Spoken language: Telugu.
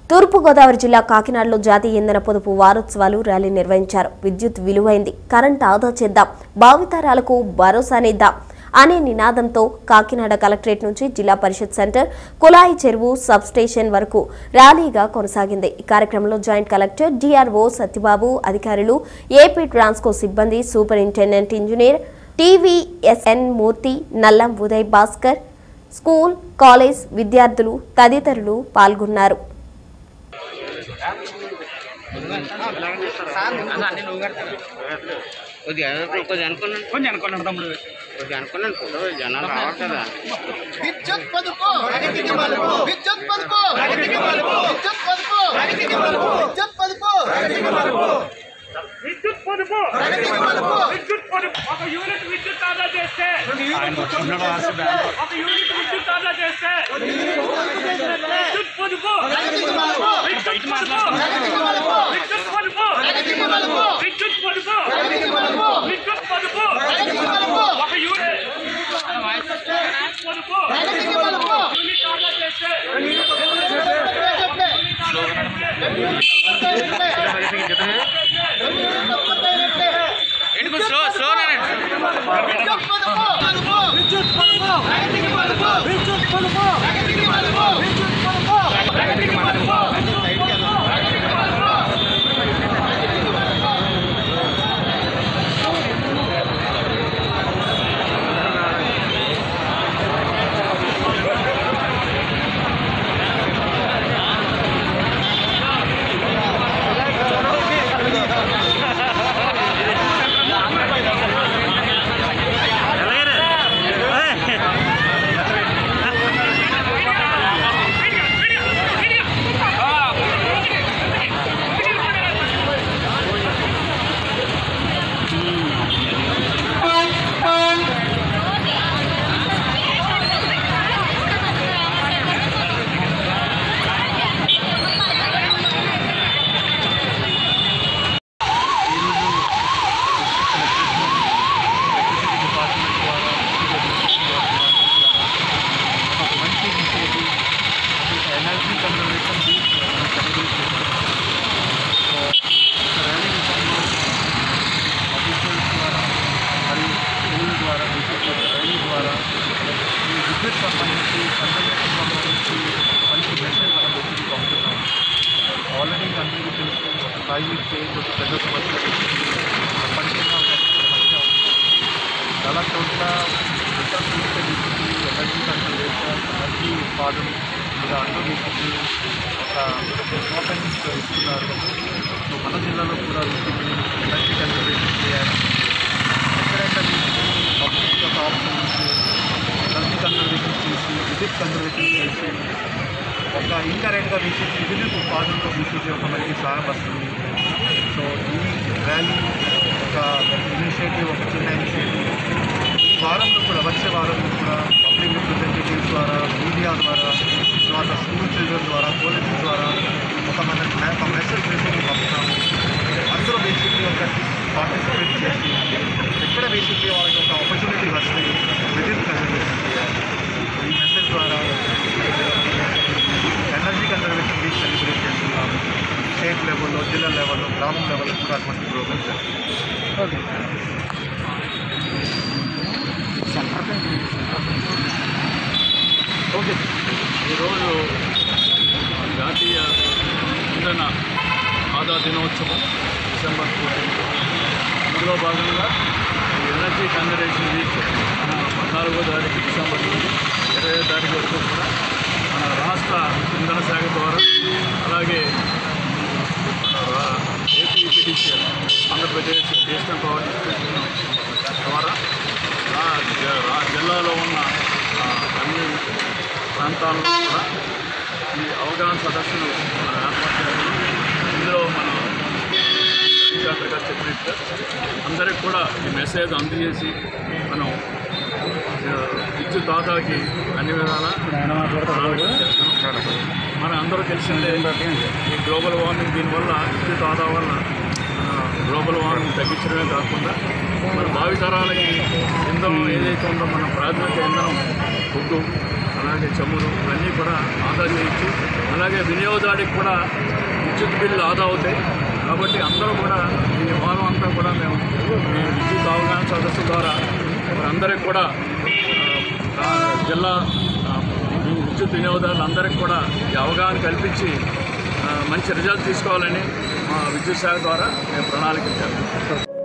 తూర్పుగోదావరి జిల్లా కాకినాడలో జాతీయ ఇంధన పొదుపు వారోత్సవాలు ర్యాలీ నిర్వహించారు విద్యుత్ విలువైంది కరెంట్ ఆదా చేద్దాం భావితరాలకు భరోసానిద్దాం అనే నినాదంతో కాకినాడ కలెక్టరేట్ నుంచి జిల్లా పరిషత్ సెంటర్ కులాయి చెరువు సబ్ స్టేషన్ వరకు ర్యాలీగా కొనసాగింది ఈ కార్యక్రమంలో జాయింట్ కలెక్టర్ డిఆర్ఓ సత్యబాబు అధికారులు ఏపీ ట్రాన్స్కో సిబ్బంది superintendent engineer TVSN Murthy Nallam Uday Bhaskar school college విద్యార్థులు తదితరులు పాల్గొన్నారు కొద్దిగా కొద్దిగా అనుకున్నాను కొంచెం అనుకున్నాను తమ్ముడు కొద్దిగా అనుకున్నాను ఫోటో జనాలు రావాలి కదా విద్యుత్ పొదుపు ప్రగతికి మలుపు విద్యుత్ పొదుపు ప్రగతికి మలుపు విద్యుత్ పొదుపు ప్రగతికి మలుపు విద్యుత్ పొదుపు ప్రగతికి మలుపు విద్యుత్ పొదుపు ప్రగతికి మలుపు విద్యుత్ పొదుపు ఒక యూనిట్ విద్యుత్ ఆదా చేస్తే ఒక యూనిట్ విద్యుత్ ఆదా చేస్తే విద్యుత్ పొదుపు ప్రగతికి మలుపు విద్యుత్ పొదుపు ప్రగతికి మలుపు విద్యుత్ పొదుపు ప్రగతికి మలుపు విద్యుత్ పొదుపు ప్రగతికి మలుపు విద్యుత్ పొదుపు ప్రగతికి మలుపు ఒక యూనిట్ పొదుపు ప్రగతికి మలుపు యూనిట్ ఆదా చేస్తే ఎందుకు స్లో స్లో విద్యుత్ పొదుపు మలుపు విద్యుత్ పొదుపు ప్రగతికి మలుపు విద్యుత్ పొదుపు ప్రగతికి మలుపు విద్యుత్ పొదుపు ప్రగతికి మలుపు ఎనర్జీ కన్వర్వేషన్ ఆఫీసర్స్ ద్వారా మరియు స్కూల్ ద్వారా విద్యుత్ రైలు ద్వారా ఈ విద్యుత్ సంబంధించి కన్వర్వేషన్ సంబంధించి మంచి మెసేజ్ మనం ఒత్తిడి పంపుతున్నాం ఆల్రెడీ అందరికీ తెలుసు ఒక క్లైమేట్ చేంజ్ ఒక పెద్ద సమస్య ప్రపంచంగా ఒక సమస్య ఉంది చాలా చోట్ల ఉత్తర పూర్తి డిస్ట్రిక్ట్ ఎనర్జీ కన్సర్వేషన్ ఎనర్జీ ఉత్పాదన ఇలా అన్ని డిస్ట్రిక్ట్ ఒక ఇంపార్టెన్స్ ఇస్తున్నారు సో మన జిల్లాలో కూడా వీటిని ఎనర్జీ కన్సర్వేషన్ చేయాలి ఎక్కడైనా వీటిని పబ్లిక్ ఒక ఆప్షన్ ఎనర్జీ కన్సర్వేషన్ చేసి విద్యుత్ కన్సర్వేషన్ చేసి ఒక ఇండైరెక్ట్గా వీటి విద్యుత్ ఉత్పాదనలో వీటికి ఒక మంచి సహాయం వస్తుంది సో ఈ ర్యాలీ ఒక ఇనిషియేటివ్ ఒక చిన్న ఇనిషియేటివ్ ఈ వారంలో కూడా వచ్చే వారంలో కూడా పబ్లిక్ రిప్రజెంటేటివ్స్ ద్వారా మీడియా ద్వారా తర్వాత స్కూల్ చిల్డ్రన్ ద్వారా కాలేజెస్ ద్వారా ఒక మన ఒక మెసేజ్ మెసేజ్ పంపుతాము అందరూ బేసిక్లీ ఒక పార్టిసిపేట్ చేసి ఎక్కడ బేసిక్లీ వాళ్ళకి ఒక ఆపర్చునిటీ వస్తే విద్యుత్ కన్సర్వేషన్ చేయాలి ఈ మెసేజ్ ద్వారా ఎనర్జీ కన్సర్వేషన్ వీక్ సెలబ్రేట్ చేస్తున్నాము స్టేట్ లెవెల్లో జిల్లా లెవెల్లో గ్రామం లెవెల్లో కూడా అటువంటి ప్రోగ్రామ్ ఓకే ఓకే ఈరోజు జాతీయ ఇంధన ఆదా దినోత్సవం డిసెంబర్ ఫోర్టీన్ అందులో భాగంగా ఈ ఎనర్జీ కన్జర్వేషన్ వీక్ మన పద్నాలుగో తారీఖు డిసెంబర్ నుండి ఇరవై తారీఖు వరకు కూడా మన రాష్ట్ర ఇంధన శాఖ ద్వారా అలాగే మన రా- AP పిటిషియల్ Andhra Pradesh national power distribution ద్వారా రా- జ- రా- జిల్లాలో ఉన్న ఆ, అన్ని ప్రాంతాల్లో కూడా ఈ అవగాహన సదస్సులు మనం ఏర్పాటు చేయాలి ఇందులో మనం జాగ్రత్తగా చెప్పినట్టు అందరికి కూడా ఈ మెసేజ్ అందజేసి మనం ఆ, విద్యుత్ ఆదాకి అన్ని విధాలా మన అందరూ తెలిసిందే ఈ గ్లోబల్ వార్మింగ్ దీనివల్ల విద్యుత్ ఆదా వల్ల ఆ, గ్లోబల్ వార్మింగ్ తగ్గించడమే కాకుండా మన భావితరాలకి ఇంధనం ఏదైతే ఉందో మన ప్రాథమిక ఇంధనం ఫుడ్డు అలాగే చమురు ఇవన్నీ కూడా ఆదా చేయించి మన అలాగే వినియోగదారుడికి కూడా విద్యుత్ బిల్లు ఆదా అవుతాయి కాబట్టి అందరూ కూడా ఈ వారం అంతా కూడా మేము ఈ విద్యుత్ అవగాహన సదస్సు ద్వారా అందరికి కూడా ఆ, జిల్లా ఆ, విద్యుత్ వినియోగదారులందరికీ కూడా ఈ అవగాహన కల్పించి ఆ, మంచి రిజల్ట్ తీసుకోవాలని మా విద్యుత్ శాఖ ద్వారా మేము ప్రణాళిక ఇచ్చాము